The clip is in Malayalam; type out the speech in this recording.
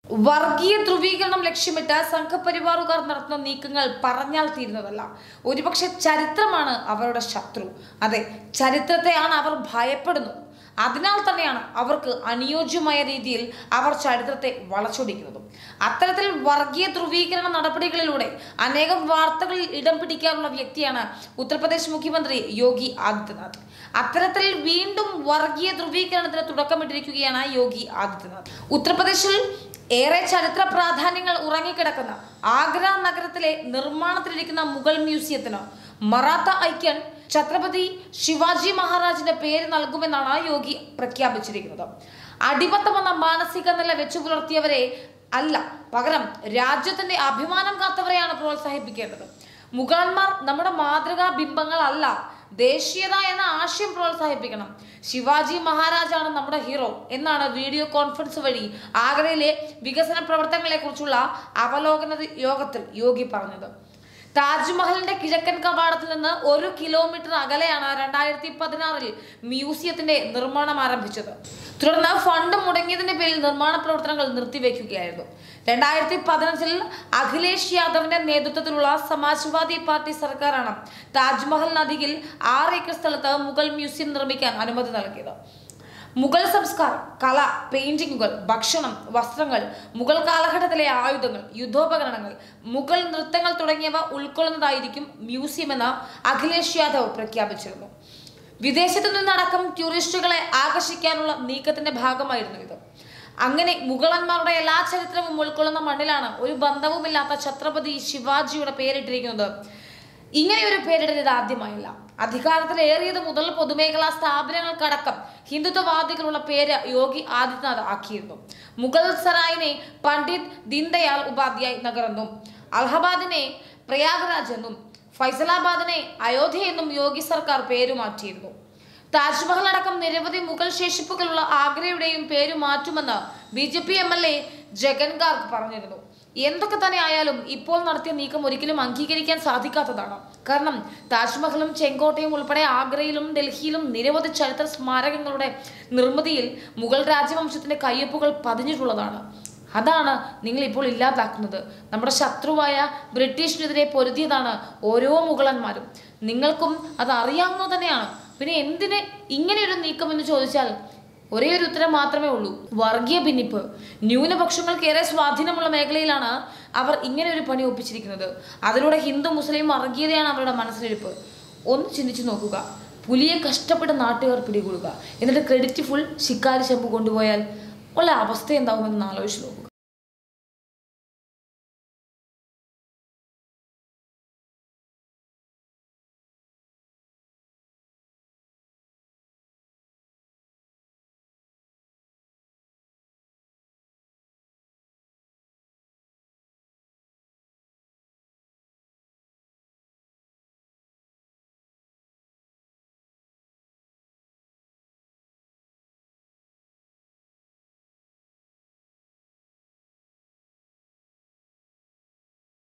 വർഗീയ ധ്രുവീകരണം ലക്ഷ്യമിട്ട് സംഘപരിവാറുകാർ നടത്തുന്ന നീക്കങ്ങൾ പറഞ്ഞാൽ തീരുന്നതല്ല ഒരുപക്ഷെ ചരിത്രമാണ് അവരുടെ ശത്രു അതെ ചരിത്രത്തെയാണ് അവർ ഭയപ്പെടുന്നത് അതിനാൽ തന്നെയാണ് അവർക്ക് അനുയോജ്യമായ രീതിയിൽ അവർ ചരിത്രത്തെ വളച്ചൊടിക്കുന്നതും അത്തരത്തിൽ വർഗീയ ധ്രുവീകരണ നടപടികളിലൂടെ അനേകം വാർത്തകളിൽ ഇടം പിടിക്കാറുള്ള വ്യക്തിയാണ് ഉത്തർപ്രദേശ് മുഖ്യമന്ത്രി യോഗി ആദിത്യനാഥ് അത്തരത്തിൽ വീണ്ടും വർഗീയ ധ്രുവീകരണത്തിന് തുടക്കമിട്ടിരിക്കുകയാണ് യോഗി ആദിത്യനാഥ് ഉത്തർപ്രദേശിൽ ഏറെ ചരിത്ര പ്രാധാന്യങ്ങൾ ഉറങ്ങിക്കിടക്കുന്ന ആഗ്ര നഗരത്തിലെ നിർമ്മാണത്തിലിരിക്കുന്ന മുഗൾ മ്യൂസിയത്തിന് മറാത്ത ഐക്യൻ ഛത്രപതി ശിവാജി മഹാരാജിന്റെ പേര് നൽകുമെന്നാണ് യോഗി പ്രഖ്യാപിച്ചിരിക്കുന്നത് അടിമത്തമെന്ന മാനസിക നില വെച്ചു പുലർത്തിയവരെ അല്ല പകരം രാജ്യത്തിന്റെ അഭിമാനം കാത്തവരെയാണ് പ്രോത്സാഹിപ്പിക്കേണ്ടത് മുഗളന്മാർ നമ്മുടെ മാതൃകാ ബിംബങ്ങളല്ല ദേശീയത എന്ന ആശയം പ്രോത്സാഹിപ്പിക്കണം ശിവാജി മഹാരാജാണ് നമ്മുടെ ഹീറോ എന്നാണ് വീഡിയോ കോൺഫറൻസ് വഴി ആഗ്രയിലെ വികസന പ്രവർത്തനങ്ങളെ കുറിച്ചുള്ള അവലോകന യോഗത്തിൽ യോഗി പറഞ്ഞത് താജ്മഹലിന്റെ കിഴക്കൻ കവാടത്തിൽ നിന്ന് ഒരു കിലോമീറ്റർ അകലെയാണ് രണ്ടായിരത്തി പതിനാറിൽ മ്യൂസിയത്തിന്റെ നിർമ്മാണം ആരംഭിച്ചത് തുടർന്ന് ഫണ്ട് മുടങ്ങിയതിന്റെ പേരിൽ നിർമ്മാണ പ്രവർത്തനങ്ങൾ നിർത്തിവെക്കുകയായിരുന്നു രണ്ടായിരത്തി പതിനഞ്ചിൽ അഖിലേഷ് യാദവിന്റെ നേതൃത്വത്തിലുള്ള സമാജ്വാദി പാർട്ടി സർക്കാരാണ് താജ്മഹലിനരികിൽ ആറ് ഏക്കർ സ്ഥലത്ത് മുഗൾ മ്യൂസിയം നിർമ്മിക്കാൻ അനുമതി നൽകിയത് മുഗൾ സംസ്കാരം കല പെയിന്റിങ്ങുകൾ ഭക്ഷണം വസ്ത്രങ്ങൾ മുഗൾ കാലഘട്ടത്തിലെ ആയുധങ്ങൾ യുദ്ധോപകരണങ്ങൾ മുഗൾ നൃത്തങ്ങൾ തുടങ്ങിയവ ഉൾക്കൊള്ളുന്നതായിരിക്കും മ്യൂസിയം എന്ന് അഖിലേഷ് യാദവ് പ്രഖ്യാപിച്ചിരുന്നു വിദേശത്തു നിന്നടക്കം ടൂറിസ്റ്റുകളെ ആകർഷിക്കാനുള്ള നീക്കത്തിന്റെ ഭാഗമായിരുന്നു ഇത് അങ്ങനെ മുഗളന്മാരുടെ എല്ലാ ചരിത്രവും ഉൾക്കൊള്ളുന്ന മണ്ണിലാണ് ഒരു ബന്ധവുമില്ലാത്ത ഛത്രപതി ശിവാജിയുടെ പേരിട്ടിരിക്കുന്നത് ഇങ്ങനെ ഒരു പേരിടൽ ആദ്യമായല്ല അധികാരത്തിലേറിയത് മുതൽ പൊതുമേഖലാ സ്ഥാപനങ്ങൾക്കടക്കം ഹിന്ദുത്വവാദികളുള്ള പേര് യോഗി ആദിത്യനാഥ് ആക്കിയിരുന്നു മുഗൾ സറായിനെ പണ്ഡിറ്റ് ദീൻദയാൽ ഉപാധ്യായ് നഗർ എന്നും അലഹബാദിനെ പ്രയാഗ്രാജ് എന്നും ഫൈസലാബാദിനെ അയോധ്യ എന്നും യോഗി സർക്കാർ പേരു മാറ്റിയിരുന്നു താജ്മഹൽ അടക്കം നിരവധി മുഗൾ ശേഷിപ്പുകളുള്ള ആഗ്രയുടെയും പേര് മാറ്റുമെന്ന് B J P M L A Jagan Garg പറഞ്ഞിരുന്നു എന്തൊക്കെ തന്നെ ആയാലും ഇപ്പോൾ നടത്തിയ നീക്കം ഒരിക്കലും അംഗീകരിക്കാൻ സാധിക്കാത്തതാണ് കാരണം താജ്മഹലും ചെങ്കോട്ടയും ഉൾപ്പെടെ ആഗ്രയിലും ഡൽഹിയിലും നിരവധി ചരിത്ര സ്മാരകങ്ങളുടെ നിർമ്മിതിയിൽ മുഗൾ രാജവംശത്തിന്റെ കയ്യൊപ്പുകൾ പതിഞ്ഞിട്ടുള്ളതാണ് അതാണ് നിങ്ങൾ ഇപ്പോൾ ഇല്ലാതാക്കുന്നത് നമ്മുടെ ശത്രുവായ ബ്രിട്ടീഷിനെതിരെ പൊരുതിയതാണ് ഓരോ മുഗളന്മാരും നിങ്ങൾക്കും അത് അറിയാവുന്നത് തന്നെയാണ് പിന്നെ എന്തിന് ഇങ്ങനെയൊരു നീക്കം എന്ന് ചോദിച്ചാൽ ഒരേ ഒരു ഉത്തരം മാത്രമേ ഉള്ളൂ വർഗീയ ഭിന്നിപ്പ് ന്യൂനപക്ഷങ്ങൾക്ക് ഏറെ സ്വാധീനമുള്ള മേഖലയിലാണ് അവർ ഇങ്ങനെ ഒരു പണി ഒപ്പിച്ചിരിക്കുന്നത് അതിലൂടെ ഹിന്ദു മുസ്ലിം വർഗീയതയാണ് അവരുടെ മനസ്സിലിരിപ്പ് ഒന്ന് ചിന്തിച്ചു നോക്കുക പുലിയെ കഷ്ടപ്പെട്ട് നാട്ടുകാർ പിടികൂടുക എന്നിട്ട് ക്രെഡിറ്റ് ഫുൾ ശിക്കാരി ചെമ്പ് കൊണ്ടുപോയാൽ ഉള്ള അവസ്ഥ എന്താവുമെന്ന് ആലോചിച്ച് നോക്കുക